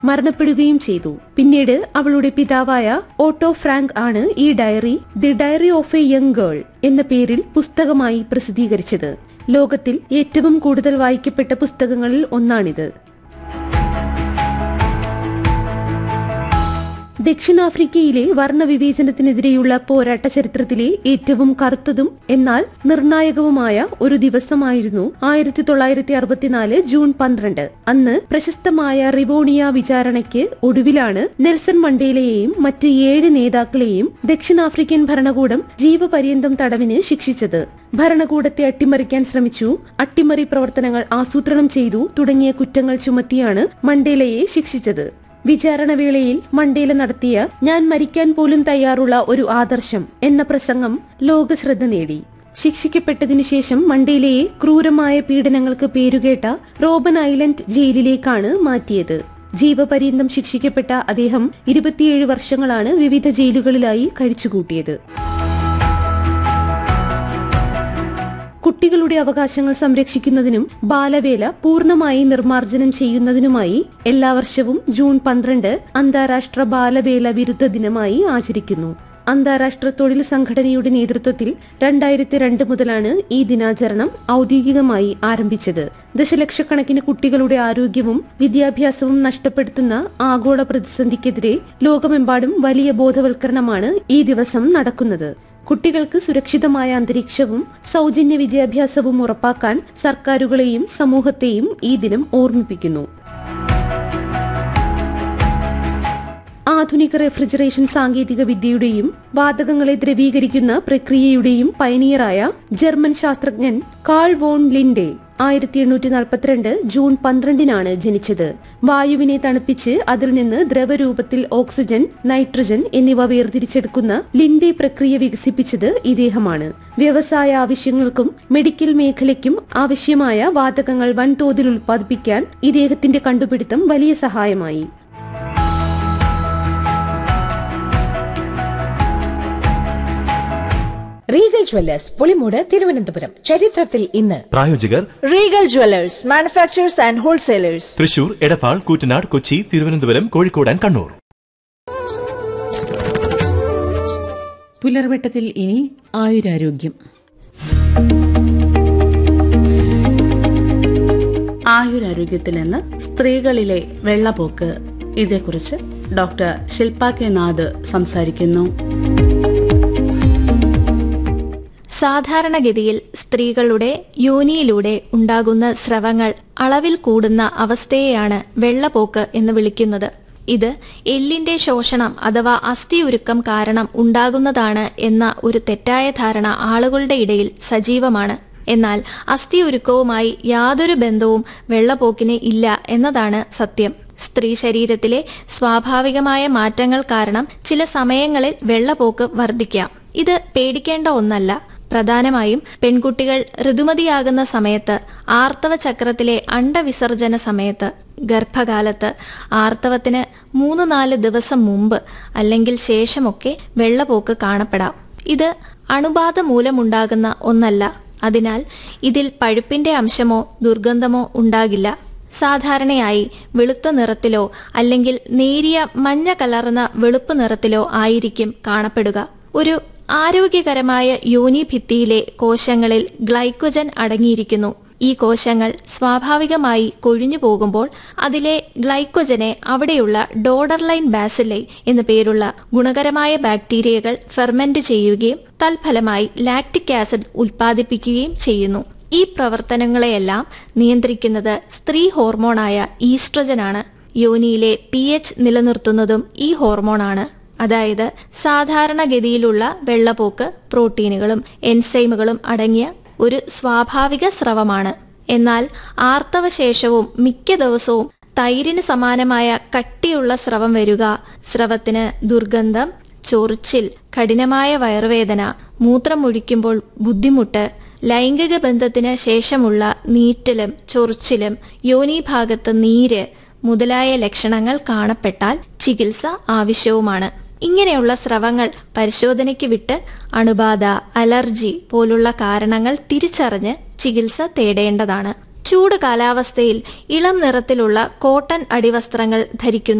മരണപ്പെടുകയും ചെയ്തു പിന്നീട് അവളുടെ പിതാവായ ഓട്ടോ ഫ്രാങ്ക് ആണ് ഈ diary the diary of a young girl എന്ന പേരിൽ പുസ്തകമായി പ്രസിദ്ധീകരിച്ചത് ലോകത്തിൽ ഏറ്റവും കൂടുതൽ വായിക്കപ്പെട്ട പുസ്തകങ്ങളിൽ ഒന്നാണിത് ദക്ഷിണാഫ്രിക്കയിലെ വർണ്ണവിവേചനത്തിനെതിരെയുള്ള പോരാട്ട ചരിത്രത്തിലെ ഏറ്റവും കറുത്തതും എന്നാൽ നിർണായകവുമായ ഒരു ദിവസമായിരുന്നു ആയിരത്തി തൊള്ളായിരത്തി അറുപത്തിനാല് ജൂൺ പന്ത്രണ്ട് അന്ന് പ്രശസ്തമായ റിവോണിയ വിചാരണയ്ക്ക് ഒടുവിലാണ് നെൽസൺ മണ്ടേലയെയും മറ്റ് ഏഴ് നേതാക്കളെയും ദക്ഷിണാഫ്രിക്കൻ ഭരണകൂടം ജീവപര്യന്തം തടവിന് ശിക്ഷിച്ചത് ഭരണകൂടത്തെ അട്ടിമറിക്കാൻ ശ്രമിച്ചു അട്ടിമറി പ്രവർത്തനങ്ങൾ ആസൂത്രണം ചെയ്തു തുടങ്ങിയ കുറ്റങ്ങൾ ചുമത്തിയാണ് മണ്ടേലയെ ശിക്ഷിച്ചത് വിചാരണവേളയിൽ മണ്ടേല നടത്തിയ ഞാൻ മരിക്കാൻ പോലും തയ്യാറുള്ള ഒരു ആദർശം എന്ന പ്രസംഗം ലോകശ്രദ്ധ നേടി ശിക്ഷിക്കപ്പെട്ടതിനു ശേഷം മണ്ടേലയെ ക്രൂരമായ പീഡനങ്ങൾക്ക് പേരുകേട്ട റോബൻ ഐലൻഡ് ജയിലിലേക്കാണ് മാറ്റിയത് ജീവപര്യന്തം ശിക്ഷിക്കപ്പെട്ട അദ്ദേഹം ഇരുപത്തിയേഴ് വർഷങ്ങളാണ് വിവിധ ജയിലുകളിലായി കഴിച്ചുകൂട്ടിയത് കുട്ടികളുടെ അവകാശങ്ങൾ സംരക്ഷിക്കുന്നതിനും ബാലവേല പൂർണ്ണമായി നിർമ്മാർജ്ജനം ചെയ്യുന്നതിനുമായി എല്ലാ വർഷവും ജൂൺ പന്ത്രണ്ട് അന്താരാഷ്ട്ര ബാലവേല വിരുദ്ധ ദിനമായി ആചരിക്കുന്നു അന്താരാഷ്ട്ര തൊഴിൽ സംഘടനയുടെ നേതൃത്വത്തിൽ രണ്ടായിരത്തി രണ്ട് മുതലാണ് ഈ ദിനാചരണം ഔദ്യോഗികമായി ആരംഭിച്ചത് ദശലക്ഷക്കണക്കിന് കുട്ടികളുടെ ആരോഗ്യവും വിദ്യാഭ്യാസവും നഷ്ടപ്പെടുത്തുന്ന ആഗോള പ്രതിസന്ധിക്കെതിരെ ലോകമെമ്പാടും വലിയ ബോധവൽക്കരണമാണ് ഈ ദിവസം നടക്കുന്നത് കുട്ടികൾക്ക് സുരക്ഷിതമായ അന്തരീക്ഷവും സൗജന്യ വിദ്യാഭ്യാസവും ഉറപ്പാക്കാൻ സർക്കാരുകളെയും സമൂഹത്തെയും ഈ ദിനം ഓർമ്മിപ്പിക്കുന്നു ആധുനിക റെഫ്രിജറേഷൻ സാങ്കേതിക വിദ്യയുടെയും വാതകങ്ങളെ ദ്രവീകരിക്കുന്ന പ്രക്രിയയുടെയും പയനീയറായ ജർമ്മൻ ശാസ്ത്രജ്ഞൻ കാൾ വോൺ ലിൻഡെ ആയിരത്തി എണ്ണൂറ്റി നാൽപ്പത്തിരണ്ട് ജൂൺ പന്ത്രണ്ടിനാണ് ജനിച്ചത് വായുവിനെ തണുപ്പിച്ച് അതിൽ നിന്ന് ദ്രവരൂപത്തിൽ ഓക്സിജൻ നൈട്രജൻ എന്നിവ വേർതിരിച്ചെടുക്കുന്ന ലിൻഡെ പ്രക്രിയ വികസിപ്പിച്ചത് ഇദ്ദേഹമാണ് വ്യവസായ ആവശ്യങ്ങൾക്കും മെഡിക്കൽ മേഖലയ്ക്കും ആവശ്യമായ വാതകങ്ങൾ വൻതോതിൽ ഉൽപ്പാദിപ്പിക്കാൻ ഇദ്ദേഹത്തിന്റെ കണ്ടുപിടുത്തം വലിയ സഹായമായി റീഗൽ ജ്വല്ലേഴ്സ് പുളിമൂട് തിരുവനന്തപുരം ചരിത്രത്തിൽ ഇന്ന് പ്രായോജകർ Regal jewellers manufacturers and wholesalers Thrissur Edappal Koottanad Kochi Thiruvananthapuram Kozhikode and Kannur പുലർവെട്ടത്തിൽ ഇനി ആയുരാരോഗ്യം ആയുരാരോഗ്യത്തിൽ നിന്ന് സ്ത്രീകളിലെ വെള്ളപ്പോക്ക് ഇതേക്കുറിച്ച് ഡോക്ടർ ശില്പ കെ നാഥ് സംസാരിക്കുന്നു സാധാരണഗതിയിൽ സ്ത്രീകളുടെ യോനിയിലൂടെ ഉണ്ടാകുന്ന സ്രവങ്ങൾ അളവിൽ കൂടുന്ന അവസ്ഥയെയാണ് വെള്ളപ്പോക്ക് എന്ന് വിളിക്കുന്നത് ഇത് എല്ലിന്റെ ശോഷണം അഥവാ അസ്ഥിയുരുക്കം കാരണം ഉണ്ടാകുന്നതാണ് എന്ന ഒരു തെറ്റായ ധാരണ ആളുകളുടെ ഇടയിൽ സജീവമാണ് എന്നാൽ അസ്ഥിയുരുക്കവുമായി യാതൊരു ബന്ധവും വെള്ളപ്പോക്കിന് ഇല്ല എന്നതാണ് സത്യം സ്ത്രീ ശരീരത്തിലെ സ്വാഭാവികമായ മാറ്റങ്ങൾ കാരണം ചില സമയങ്ങളിൽ വെള്ളപ്പോക്ക് വർദ്ധിക്കാം ഇത് പേടിക്കേണ്ട ഒന്നല്ല പ്രധാനമായും പെൺകുട്ടികൾ ഋതുമതിയാകുന്ന സമയത്ത് ആർത്തവ ചക്രത്തിലെ അണ്ടവിസർജന സമയത്ത് ഗർഭകാലത്ത് ആർത്തവത്തിന് മൂന്ന് നാല് ദിവസം മുമ്പ് അല്ലെങ്കിൽ ശേഷമൊക്കെ വെള്ളപ്പോക്ക് കാണപ്പെടാം ഇത് അണുബാധ മൂലമുണ്ടാകുന്ന ഒന്നല്ല അതിനാൽ ഇതിൽ പഴുപ്പിന്റെ അംശമോ ദുർഗന്ധമോ ഉണ്ടാകില്ല സാധാരണയായി വെളുത്ത നിറത്തിലോ അല്ലെങ്കിൽ നേരിയ മഞ്ഞ കലർന്ന വെളുപ്പ് നിറത്തിലോ ആയിരിക്കും കാണപ്പെടുക ഒരു ആരോഗ്യകരമായ യോനിഭിത്തിയിലെ കോശങ്ങളിൽ ഗ്ലൈക്കോജൻ അടങ്ങിയിരിക്കുന്നു ഈ കോശങ്ങൾ സ്വാഭാവികമായി കൊഴിഞ്ഞു പോകുമ്പോൾ അതിലെ ഗ്ലൈക്കോജനെ അവിടെയുള്ള ഡോഡർലൈൻ ബാസിലൈ എന്നു പേരുള്ള ഗുണകരമായ ബാക്ടീരിയകൾ ഫെർമെന്റ് ചെയ്യുകയും തൽഫലമായി ലാക്റ്റിക് ആസിഡ് ഉൽപ്പാദിപ്പിക്കുകയും ചെയ്യുന്നു ഈ പ്രവർത്തനങ്ങളെയെല്ലാം നിയന്ത്രിക്കുന്നത് സ്ത്രീ ഹോർമോണായ ഈസ്ട്രജനാണ് യോനിയിലെ പി എച്ച് നിലനിർത്തുന്നതും ഈ ഹോർമോണാണ് അതായത് സാധാരണഗതിയിലുള്ള വെള്ളപ്പോക്ക് പ്രോട്ടീനുകളും എൻസൈമുകളും അടങ്ങിയ ഒരു സ്വാഭാവിക സ്രവമാണ് എന്നാൽ ആർത്തവശേഷവും മിക്ക ദിവസവും തൈരിന് സമാനമായ കട്ടിയുള്ള സ്രവം വരിക സ്രവത്തിന് ദുർഗന്ധം ചൊറിച്ചിൽ കഠിനമായ വയറുവേദന മൂത്രമൊഴിക്കുമ്പോൾ ബുദ്ധിമുട്ട് ലൈംഗിക ബന്ധത്തിന് ശേഷമുള്ള നീറ്റലും ചൊറിച്ചിലും യോനീഭാഗത്ത് നീര് മുതലായ ലക്ഷണങ്ങൾ കാണപ്പെട്ടാൽ ചികിത്സ ആവശ്യവുമാണ് ഇങ്ങനെയുള്ള സ്രവങ്ങൾ പരിശോധനയ്ക്ക് വിട്ട് അണുബാധ അലർജി പോലുള്ള കാരണങ്ങൾ തിരിച്ചറിഞ്ഞ് ചികിത്സ തേടേണ്ടതാണ് ചൂട് കാലാവസ്ഥയിൽ ഇളം നിറത്തിലുള്ള കോട്ടൺ അടിവസ്ത്രങ്ങൾ ധരിക്കുന്നു